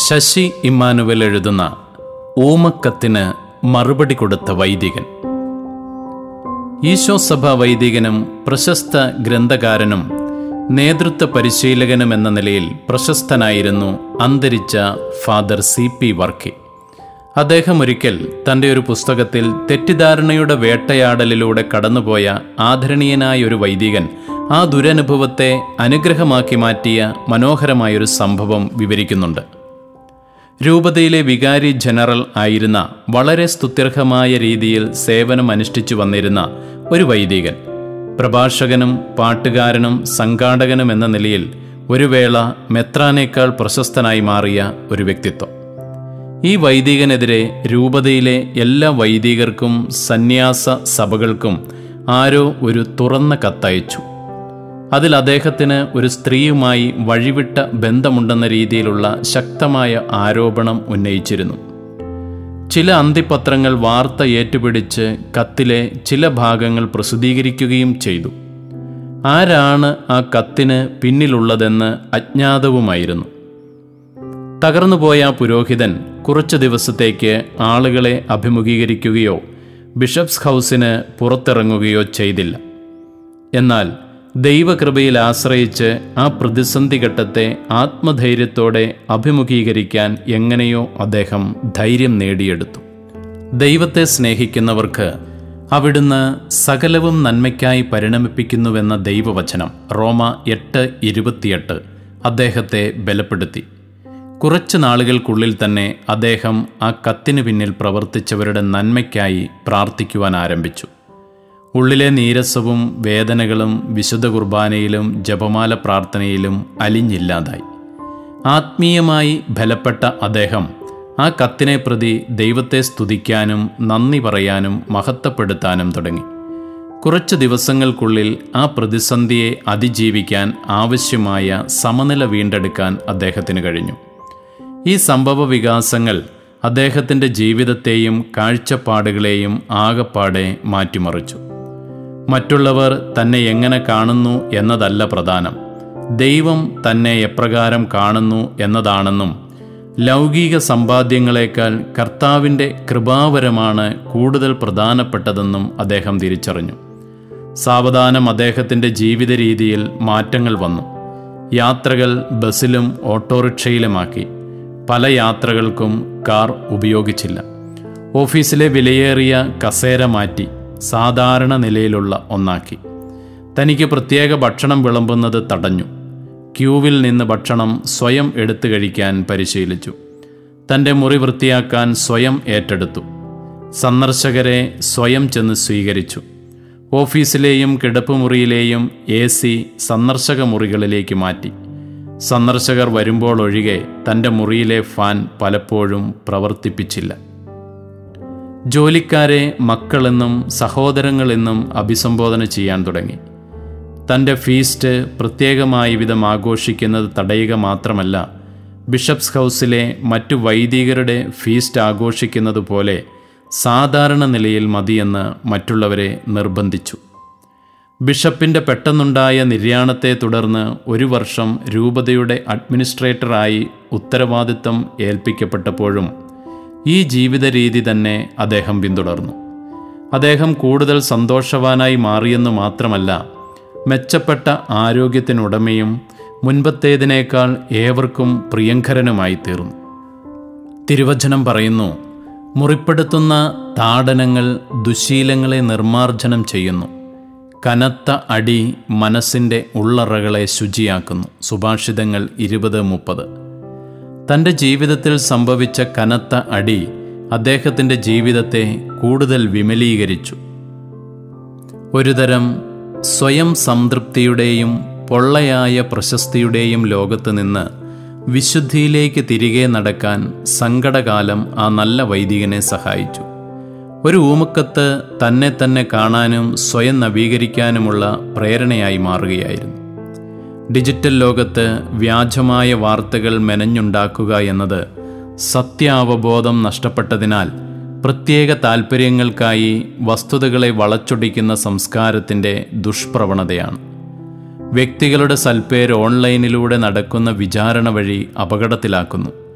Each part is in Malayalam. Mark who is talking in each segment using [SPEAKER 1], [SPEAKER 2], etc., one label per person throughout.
[SPEAKER 1] ശശി ഇമ്മാനുവൽ എഴുതുന്ന ഊമക്കത്തിന് മറുപടി കൊടുത്ത വൈദികൻ ഈശോ സഭ വൈദികനും പ്രശസ്ത ഗ്രന്ഥകാരനും നേതൃത്വ പരിശീലകനും എന്ന നിലയിൽ പ്രശസ്തനായിരുന്നു അന്തരിച്ച ഫാദർ സി പി വർക്കി അദ്ദേഹം ഒരിക്കൽ തൻ്റെ ഒരു പുസ്തകത്തിൽ തെറ്റിദ്ധാരണയുടെ വേട്ടയാടലിലൂടെ കടന്നുപോയ ആദരണീയനായ ഒരു വൈദികൻ ആ ദുരനുഭവത്തെ അനുഗ്രഹമാക്കി മാറ്റിയ മനോഹരമായൊരു സംഭവം വിവരിക്കുന്നുണ്ട് രൂപതയിലെ വികാരി ജനറൽ ആയിരുന്ന വളരെ സ്തുത്യർഹമായ രീതിയിൽ സേവനം അനുഷ്ഠിച്ചു വന്നിരുന്ന ഒരു വൈദികൻ പ്രഭാഷകനും പാട്ടുകാരനും സംഘാടകനും എന്ന നിലയിൽ ഒരു വേള മെത്രാനേക്കാൾ പ്രശസ്തനായി മാറിയ ഒരു വ്യക്തിത്വം ഈ വൈദികനെതിരെ രൂപതയിലെ എല്ലാ വൈദികർക്കും സന്യാസ സഭകൾക്കും ആരോ ഒരു തുറന്ന കത്തയച്ചു അതിൽ അദ്ദേഹത്തിന് ഒരു സ്ത്രീയുമായി വഴിവിട്ട ബന്ധമുണ്ടെന്ന രീതിയിലുള്ള ശക്തമായ ആരോപണം ഉന്നയിച്ചിരുന്നു ചില അന്തിപത്രങ്ങൾ വാർത്ത ഏറ്റുപിടിച്ച് കത്തിലെ ചില ഭാഗങ്ങൾ പ്രസിദ്ധീകരിക്കുകയും ചെയ്തു ആരാണ് ആ കത്തിന് പിന്നിലുള്ളതെന്ന് അജ്ഞാതവുമായിരുന്നു തകർന്നുപോയ ആ പുരോഹിതൻ കുറച്ചു ദിവസത്തേക്ക് ആളുകളെ അഭിമുഖീകരിക്കുകയോ ബിഷപ്സ് ഹൗസിന് പുറത്തിറങ്ങുകയോ ചെയ്തില്ല എന്നാൽ ദൈവകൃപയിൽ ആശ്രയിച്ച് ആ പ്രതിസന്ധി ഘട്ടത്തെ ആത്മധൈര്യത്തോടെ അഭിമുഖീകരിക്കാൻ എങ്ങനെയോ അദ്ദേഹം ധൈര്യം നേടിയെടുത്തു ദൈവത്തെ സ്നേഹിക്കുന്നവർക്ക് അവിടുന്ന് സകലവും നന്മയ്ക്കായി പരിണമിപ്പിക്കുന്നുവെന്ന ദൈവവചനം റോമ എട്ട് ഇരുപത്തിയെട്ട് അദ്ദേഹത്തെ ബലപ്പെടുത്തി കുറച്ച് നാളുകൾക്കുള്ളിൽ തന്നെ അദ്ദേഹം ആ കത്തിനു പിന്നിൽ പ്രവർത്തിച്ചവരുടെ നന്മയ്ക്കായി പ്രാർത്ഥിക്കുവാൻ ആരംഭിച്ചു ഉള്ളിലെ നീരസവും വേദനകളും വിശുദ്ധ കുർബാനയിലും ജപമാല പ്രാർത്ഥനയിലും അലിഞ്ഞില്ലാതായി ആത്മീയമായി ബലപ്പെട്ട അദ്ദേഹം ആ കത്തിനെ പ്രതി ദൈവത്തെ സ്തുതിക്കാനും നന്ദി പറയാനും മഹത്വപ്പെടുത്താനും തുടങ്ങി കുറച്ച് ദിവസങ്ങൾക്കുള്ളിൽ ആ പ്രതിസന്ധിയെ അതിജീവിക്കാൻ ആവശ്യമായ സമനില വീണ്ടെടുക്കാൻ അദ്ദേഹത്തിന് കഴിഞ്ഞു ഈ സംഭവ വികാസങ്ങൾ അദ്ദേഹത്തിൻ്റെ ജീവിതത്തെയും കാഴ്ചപ്പാടുകളെയും ആകപ്പാടെ മാറ്റിമറിച്ചു മറ്റുള്ളവർ തന്നെ എങ്ങനെ കാണുന്നു എന്നതല്ല പ്രധാനം ദൈവം തന്നെ എപ്രകാരം കാണുന്നു എന്നതാണെന്നും ലൗകിക സമ്പാദ്യങ്ങളെക്കാൾ കർത്താവിൻ്റെ കൃപാവരമാണ് കൂടുതൽ പ്രധാനപ്പെട്ടതെന്നും അദ്ദേഹം തിരിച്ചറിഞ്ഞു സാവധാനം അദ്ദേഹത്തിൻ്റെ ജീവിത രീതിയിൽ മാറ്റങ്ങൾ വന്നു യാത്രകൾ ബസ്സിലും ഓട്ടോറിക്ഷയിലുമാക്കി പല യാത്രകൾക്കും കാർ ഉപയോഗിച്ചില്ല ഓഫീസിലെ വിലയേറിയ കസേര മാറ്റി സാധാരണ നിലയിലുള്ള ഒന്നാക്കി തനിക്ക് പ്രത്യേക ഭക്ഷണം വിളമ്പുന്നത് തടഞ്ഞു ക്യൂവിൽ നിന്ന് ഭക്ഷണം സ്വയം എടുത്തു കഴിക്കാൻ പരിശീലിച്ചു തൻ്റെ മുറി വൃത്തിയാക്കാൻ സ്വയം ഏറ്റെടുത്തു സന്ദർശകരെ സ്വയം ചെന്ന് സ്വീകരിച്ചു ഓഫീസിലെയും കിടപ്പുമുറിയിലെയും എ സി സന്ദർശക മുറികളിലേക്ക് മാറ്റി സന്ദർശകർ വരുമ്പോൾ ഒഴികെ തൻ്റെ മുറിയിലെ ഫാൻ പലപ്പോഴും പ്രവർത്തിപ്പിച്ചില്ല ജോലിക്കാരെ മക്കളെന്നും സഹോദരങ്ങളെന്നും അഭിസംബോധന ചെയ്യാൻ തുടങ്ങി തൻ്റെ ഫീസ്റ്റ് പ്രത്യേകമായ വിധം ആഘോഷിക്കുന്നത് തടയുക മാത്രമല്ല ബിഷപ്സ് ഹൗസിലെ മറ്റു വൈദികരുടെ ഫീസ്റ്റ് ആഘോഷിക്കുന്നത് പോലെ സാധാരണ നിലയിൽ മതിയെന്ന് മറ്റുള്ളവരെ നിർബന്ധിച്ചു ബിഷപ്പിൻ്റെ പെട്ടെന്നുണ്ടായ നിര്യാണത്തെ തുടർന്ന് ഒരു വർഷം രൂപതയുടെ അഡ്മിനിസ്ട്രേറ്ററായി ഉത്തരവാദിത്തം ഏൽപ്പിക്കപ്പെട്ടപ്പോഴും ഈ ജീവിത രീതി തന്നെ അദ്ദേഹം പിന്തുടർന്നു അദ്ദേഹം കൂടുതൽ സന്തോഷവാനായി മാറിയെന്ന് മാത്രമല്ല മെച്ചപ്പെട്ട ആരോഗ്യത്തിനുടമയും മുൻപത്തേതിനേക്കാൾ ഏവർക്കും പ്രിയങ്കരനുമായി തീർന്നു തിരുവചനം പറയുന്നു മുറിപ്പെടുത്തുന്ന താടനങ്ങൾ ദുശീലങ്ങളെ നിർമാർജനം ചെയ്യുന്നു കനത്ത അടി മനസ്സിൻ്റെ ഉള്ളറകളെ ശുചിയാക്കുന്നു സുഭാഷിതങ്ങൾ ഇരുപത് മുപ്പത് തൻ്റെ ജീവിതത്തിൽ സംഭവിച്ച കനത്ത അടി അദ്ദേഹത്തിൻ്റെ ജീവിതത്തെ കൂടുതൽ വിമലീകരിച്ചു ഒരുതരം സ്വയം സംതൃപ്തിയുടെയും പൊള്ളയായ പ്രശസ്തിയുടെയും ലോകത്ത് നിന്ന് വിശുദ്ധിയിലേക്ക് തിരികെ നടക്കാൻ സങ്കടകാലം ആ നല്ല വൈദികനെ സഹായിച്ചു ഒരു ഊമക്കത്ത് തന്നെ തന്നെ കാണാനും സ്വയം നവീകരിക്കാനുമുള്ള പ്രേരണയായി മാറുകയായിരുന്നു ഡിജിറ്റൽ ലോകത്ത് വ്യാജമായ വാർത്തകൾ മെനഞ്ഞുണ്ടാക്കുക എന്നത് സത്യാവബോധം നഷ്ടപ്പെട്ടതിനാൽ പ്രത്യേക താൽപ്പര്യങ്ങൾക്കായി വസ്തുതകളെ വളച്ചൊടിക്കുന്ന സംസ്കാരത്തിൻ്റെ ദുഷ്പ്രവണതയാണ് വ്യക്തികളുടെ സൽപ്പേര് ഓൺലൈനിലൂടെ നടക്കുന്ന വിചാരണ വഴി അപകടത്തിലാക്കുന്നു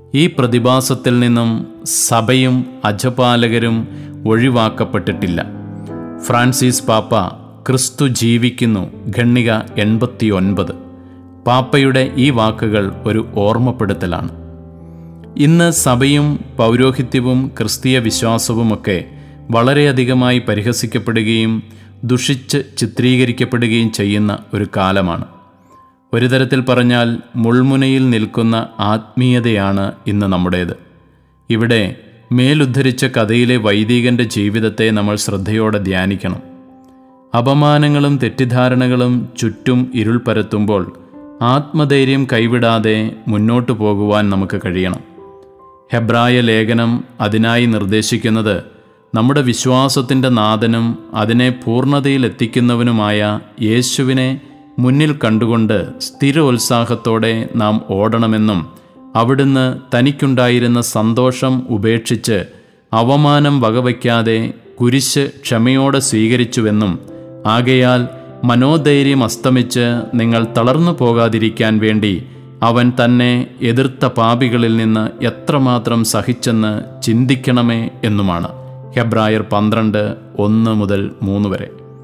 [SPEAKER 1] ഈ പ്രതിഭാസത്തിൽ നിന്നും സഭയും അജപാലകരും ഒഴിവാക്കപ്പെട്ടിട്ടില്ല ഫ്രാൻസിസ് പാപ്പ ക്രിസ്തു ജീവിക്കുന്നു ഖണ്ണിക എൺപത്തി ഒൻപത് പാപ്പയുടെ ഈ വാക്കുകൾ ഒരു ഓർമ്മപ്പെടുത്തലാണ് ഇന്ന് സഭയും പൗരോഹിത്യവും ക്രിസ്തീയ വിശ്വാസവുമൊക്കെ വളരെയധികമായി പരിഹസിക്കപ്പെടുകയും ദുഷിച്ച് ചിത്രീകരിക്കപ്പെടുകയും ചെയ്യുന്ന ഒരു കാലമാണ് ഒരു തരത്തിൽ പറഞ്ഞാൽ മുൾമുനയിൽ നിൽക്കുന്ന ആത്മീയതയാണ് ഇന്ന് നമ്മുടേത് ഇവിടെ മേലുദ്ധരിച്ച കഥയിലെ വൈദികന്റെ ജീവിതത്തെ നമ്മൾ ശ്രദ്ധയോടെ ധ്യാനിക്കണം അപമാനങ്ങളും തെറ്റിദ്ധാരണകളും ചുറ്റും ഇരുൾ പരത്തുമ്പോൾ ആത്മധൈര്യം കൈവിടാതെ മുന്നോട്ടു പോകുവാൻ നമുക്ക് കഴിയണം ഹെബ്രായ ലേഖനം അതിനായി നിർദ്ദേശിക്കുന്നത് നമ്മുടെ വിശ്വാസത്തിൻ്റെ നാഥനും അതിനെ പൂർണ്ണതയിലെത്തിക്കുന്നവനുമായ യേശുവിനെ മുന്നിൽ കണ്ടുകൊണ്ട് സ്ഥിരോത്സാഹത്തോടെ നാം ഓടണമെന്നും അവിടുന്ന് തനിക്കുണ്ടായിരുന്ന സന്തോഷം ഉപേക്ഷിച്ച് അവമാനം വകവയ്ക്കാതെ കുരിശ് ക്ഷമയോടെ സ്വീകരിച്ചുവെന്നും ആകയാൽ മനോധൈര്യം അസ്തമിച്ച് നിങ്ങൾ തളർന്നു പോകാതിരിക്കാൻ വേണ്ടി അവൻ തന്നെ എതിർത്ത പാപികളിൽ നിന്ന് എത്രമാത്രം സഹിച്ചെന്ന് ചിന്തിക്കണമേ എന്നുമാണ് ഹെബ്രായർ പന്ത്രണ്ട് ഒന്ന് മുതൽ മൂന്ന് വരെ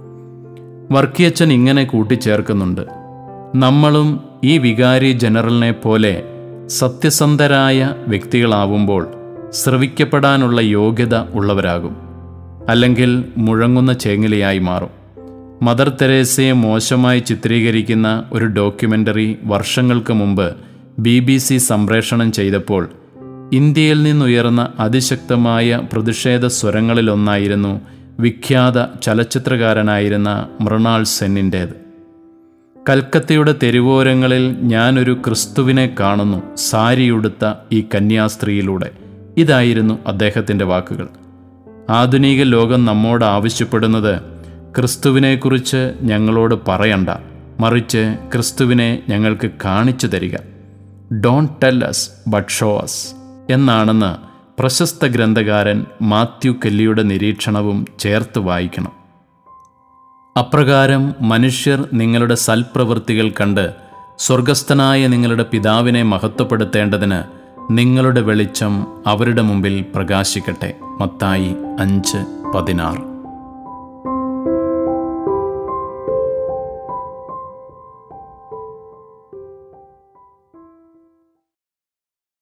[SPEAKER 1] വർക്കിയച്ചൻ ഇങ്ങനെ കൂട്ടിച്ചേർക്കുന്നുണ്ട് നമ്മളും ഈ വികാരി ജനറലിനെ പോലെ സത്യസന്ധരായ വ്യക്തികളാവുമ്പോൾ ശ്രവിക്കപ്പെടാനുള്ള യോഗ്യത ഉള്ളവരാകും അല്ലെങ്കിൽ മുഴങ്ങുന്ന ചേങ്ങിലയായി മാറും മദർ തെരേസയെ മോശമായി ചിത്രീകരിക്കുന്ന ഒരു ഡോക്യുമെൻ്ററി വർഷങ്ങൾക്ക് മുമ്പ് ബി ബി സി സംപ്രേഷണം ചെയ്തപ്പോൾ ഇന്ത്യയിൽ നിന്നുയർന്ന അതിശക്തമായ പ്രതിഷേധ സ്വരങ്ങളിലൊന്നായിരുന്നു വിഖ്യാത ചലച്ചിത്രകാരനായിരുന്ന മൃണാൾ സെന്നിൻ്റേത് കൽക്കത്തയുടെ തെരുവോരങ്ങളിൽ ഞാനൊരു ക്രിസ്തുവിനെ കാണുന്നു സാരിയുടുത്ത ഈ കന്യാസ്ത്രീയിലൂടെ ഇതായിരുന്നു അദ്ദേഹത്തിൻ്റെ വാക്കുകൾ ആധുനിക ലോകം നമ്മോട് ആവശ്യപ്പെടുന്നത് ക്രിസ്തുവിനെക്കുറിച്ച് ഞങ്ങളോട് പറയണ്ട മറിച്ച് ക്രിസ്തുവിനെ ഞങ്ങൾക്ക് കാണിച്ചു തരിക don't tell us but show us എന്നാണെന്ന് പ്രശസ്ത ഗ്രന്ഥകാരൻ മാത്യു കെല്ലിയുടെ നിരീക്ഷണവും ചേർത്ത് വായിക്കണം അപ്രകാരം മനുഷ്യർ നിങ്ങളുടെ സൽപ്രവൃത്തികൾ കണ്ട് സ്വർഗസ്ഥനായ നിങ്ങളുടെ പിതാവിനെ മഹത്വപ്പെടുത്തേണ്ടതിന് നിങ്ങളുടെ വെളിച്ചം അവരുടെ മുമ്പിൽ പ്രകാശിക്കട്ടെ മത്തായി അഞ്ച് പതിനാറ്